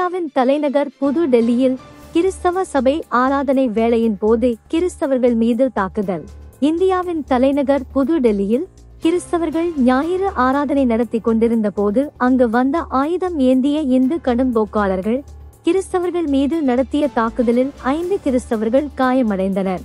இந்தியாவின் தலைநகர் புது டெல்லியில் கிறிஸ்தவ சபை ஆராதனை வேளையின் போது கிறிஸ்தவர்கள் மீது தாக்குதல் இந்தியாவின் தலைநகர் புது டெல்லியில் கிறிஸ்தவர்கள் ஞாயிறு ஆராதனை நடத்தி கொண்டிருந்த போது அங்கு வந்த ஆயுதம் ஏந்திய இந்து கடும்போக்காளர்கள் கிறிஸ்தவர்கள் மீது நடத்திய தாக்குதலில் ஐந்து கிறிஸ்தவர்கள் காயமடைந்தனர்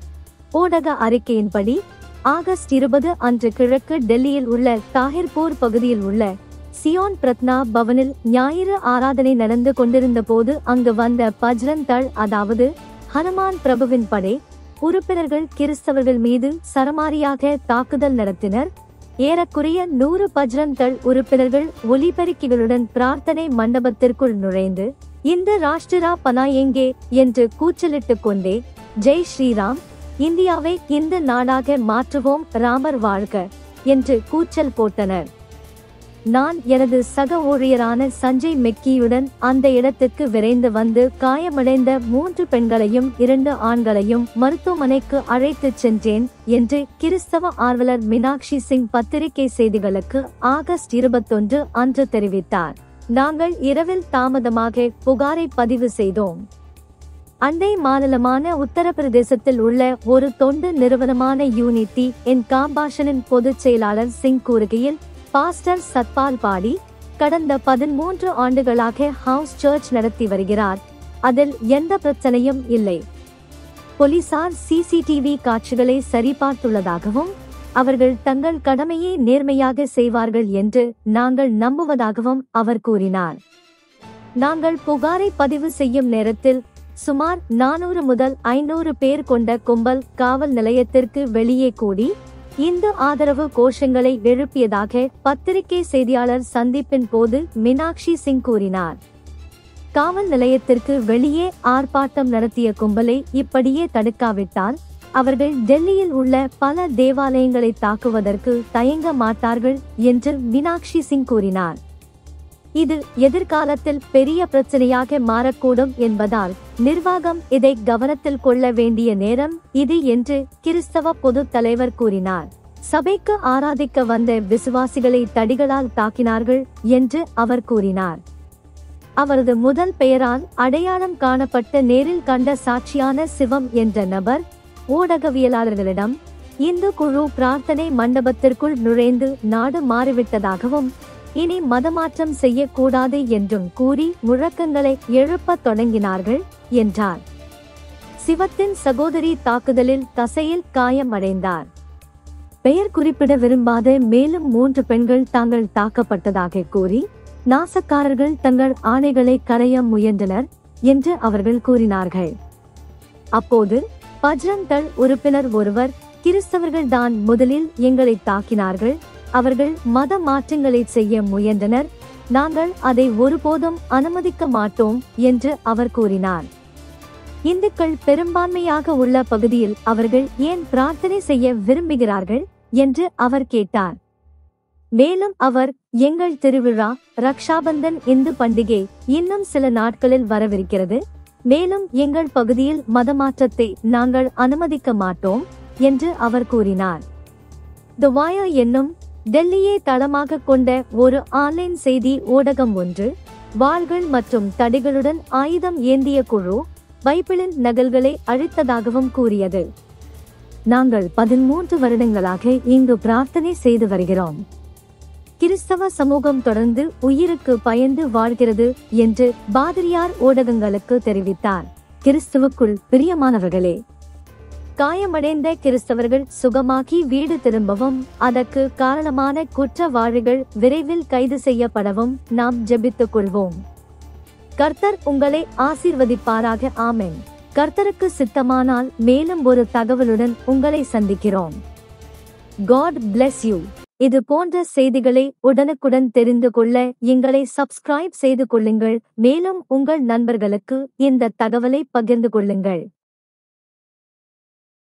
ஊடக அறிக்கையின்படி ஆகஸ்ட் இருபது அன்று கிழக்கு டெல்லியில் உள்ள தாஹிர்பூர் பகுதியில் உள்ள சியோன் பிரத்னா பவனில் ஞாயிறு ஆராதனை நடந்து கொண்டிருந்த போது அங்கு வந்த பஜ்ரன் தள் அதாவது ஹனுமான் பிரபுவின் படை உறுப்பினர்கள் கிறிஸ்தவர்கள் மீது சரமாரியாக தாக்குதல் நடத்தினர் ஏறக்குறைய நூறு பஜ்ரன் தள் உறுப்பினர்கள் ஒலிபெருக்கிகளுடன் பிரார்த்தனை மண்டபத்திற்குள் நுழைந்து இந்த ராஷ்டிரா பனாயெங்கே என்று கூச்சலிட்டுக் கொண்டே ஜெய் ஸ்ரீராம் இந்தியாவை இந்த நாடாக மாற்றுவோம் ராமர் வாழ்க என்று கூச்சல் போட்டனர் நான் எனது சக ஊழியரான சஞ்சய் மெக்கியுடன் அந்த இடத்துக்கு விரைந்து வந்து காயமடைந்த மூன்று பெண்களையும் இரண்டு ஆண்களையும் மருத்துவமனைக்கு அழைத்துச் சென்றேன் என்று கிறிஸ்தவ ஆர்வலர் மீனாட்சி சிங் பத்திரிகை செய்திகளுக்கு ஆகஸ்ட் இருபத்தொன்று அன்று தெரிவித்தார் நாங்கள் இரவில் தாமதமாக புகாரை பதிவு செய்தோம் அண்டை மாநிலமான உத்தரப்பிரதேசத்தில் உள்ள ஒரு தொண்டு நிறுவனமான யூனிட்டி என் காம்பாஷனின் பொதுச் செயலாளர் சிங் கூறுகையில் பாஸ்டர் சத்பால் பாடி கடந்த பதிமூன்று ஆண்டுகளாக ஹவுஸ் சர்ச் நடத்தி வருகிறார் அதில் எந்த பிரச்சனையும் இல்லை போலீசார் சிசிடிவி காட்சிகளை சரிபார்த்துள்ளதாகவும் அவர்கள் தங்கள் கடமையை நேர்மையாக செய்வார்கள் என்று நாங்கள் நம்புவதாகவும் அவர் கூறினார் நாங்கள் புகாரை பதிவு செய்யும் நேரத்தில் சுமார் நானூறு முதல் ஐநூறு பேர் கொண்ட கும்பல் காவல் நிலையத்திற்கு வெளியே கூடி இந்து ஆதரவு கோஷங்களை எழுப்பியதாக பத்திரிகை செய்தியாளர் சந்திப்பின் போது மீனாட்சி சிங் கூறினார் காவல் நிலையத்திற்கு வெளியே ஆர்ப்பாட்டம் நடத்திய கும்பலை இப்படியே தடுக்காவிட்டால் அவர்கள் டெல்லியில் உள்ள பல தேவாலயங்களை தாக்குவதற்கு தயங்க மாட்டார்கள் என்று மீனாட்சி சிங் கூறினார் இது எதிர்காலத்தில் பெரிய பிரச்சனையாக மாறக்கூடும் என்பதால் நிர்வாகம் இதை கவனத்தில் கொள்ள வேண்டிய நேரம் இது என்று கிறிஸ்தவ பொது தலைவர் கூறினார் சபைக்கு ஆராதிக்க வந்த விசுவாசிகளை தடிகளால் தாக்கினார்கள் என்று அவர் கூறினார் அவரது முதல் பெயரால் அடையாளம் காணப்பட்ட நேரில் கண்ட சாட்சியான சிவம் என்ற நபர் ஊடகவியலாளர்களிடம் இந்து குழு பிரார்த்தனை மண்டபத்திற்குள் நுழைந்து நாடு மாறிவிட்டதாகவும் இனி மதமாற்றம் செய்யக்கூடாது என்றும் கூறி முழக்கங்களை எழுப்பத் தொடங்கினார்கள் என்றார் சிவத்தின் சகோதரி தாக்குதலில் தசையில் காயம் அடைந்தார் பெயர் குறிப்பிட விரும்பாத மேலும் மூன்று பெண்கள் தாங்கள் தாக்கப்பட்டதாக கூறி நாசக்காரர்கள் தங்கள் ஆணைகளை களைய முயன்றனர் என்று அவர்கள் கூறினார்கள் அப்போது பஜ்ரங் தள் உறுப்பினர் ஒருவர் கிறிஸ்தவர்கள் தான் முதலில் எங்களை தாக்கினார்கள் அவர்கள் மத மாற்றங்களை செய்ய முயன்றனர் நாங்கள் அதை ஒருபோதும் அனுமதிக்க மாட்டோம் என்று அவர் கூறினார் இந்துக்கள் பெரும்பான்மையாக உள்ள பகுதியில் அவர்கள் ஏன் பிரார்த்தனை செய்ய விரும்புகிறார்கள் என்று அவர் கேட்டார் மேலும் அவர் எங்கள் திருவிழா ரக்ஷாபந்தன் இந்து பண்டிகை இன்னும் சில நாட்களில் வரவிருக்கிறது மேலும் எங்கள் பகுதியில் மதமாற்றத்தை நாங்கள் அனுமதிக்க மாட்டோம் என்று அவர் கூறினார் த வாயோ என்னும் டெல்லியை தளமாக கொண்ட ஒரு ஆன்லைன் செய்தி ஊடகம் ஒன்று வாள்கள் மற்றும் தடிகளுடன் ஆயுதம் ஏந்திய குழு பைபிளின் நகல்களை அழித்ததாகவும் கூறியது நாங்கள் பதிமூன்று வருடங்களாக இங்கு பிரார்த்தனை செய்து வருகிறோம் கிறிஸ்தவ சமூகம் தொடர்ந்து உயிருக்கு பயந்து வாழ்கிறது என்று பாதிரியார் ஊடகங்களுக்கு தெரிவித்தார் கிறிஸ்துவுக்குள் பிரியமானவர்களே காயமடைந்த கிறிஸ்தவர்கள் சுகமாகி வீடு திரும்பவும் அதற்கு காரணமான குற்றவாளிகள் விரைவில் கைது செய்யப்படவும் நாம் ஜெபித்துக் கொள்வோம் கர்த்தர் உங்களை ஆசீர்வதிப்பாராக ஆமென் கர்த்தருக்கு சித்தமானால் மேலும் ஒரு தகவலுடன் உங்களை சந்திக்கிறோம் காட் பிளெஸ் யூ இது போன்ற செய்திகளை உடனுக்குடன் தெரிந்து கொள்ள எங்களை சப்ஸ்கிரைப் செய்து கொள்ளுங்கள் மேலும் உங்கள் நண்பர்களுக்கு இந்த தகவலை பகிர்ந்து கொள்ளுங்கள்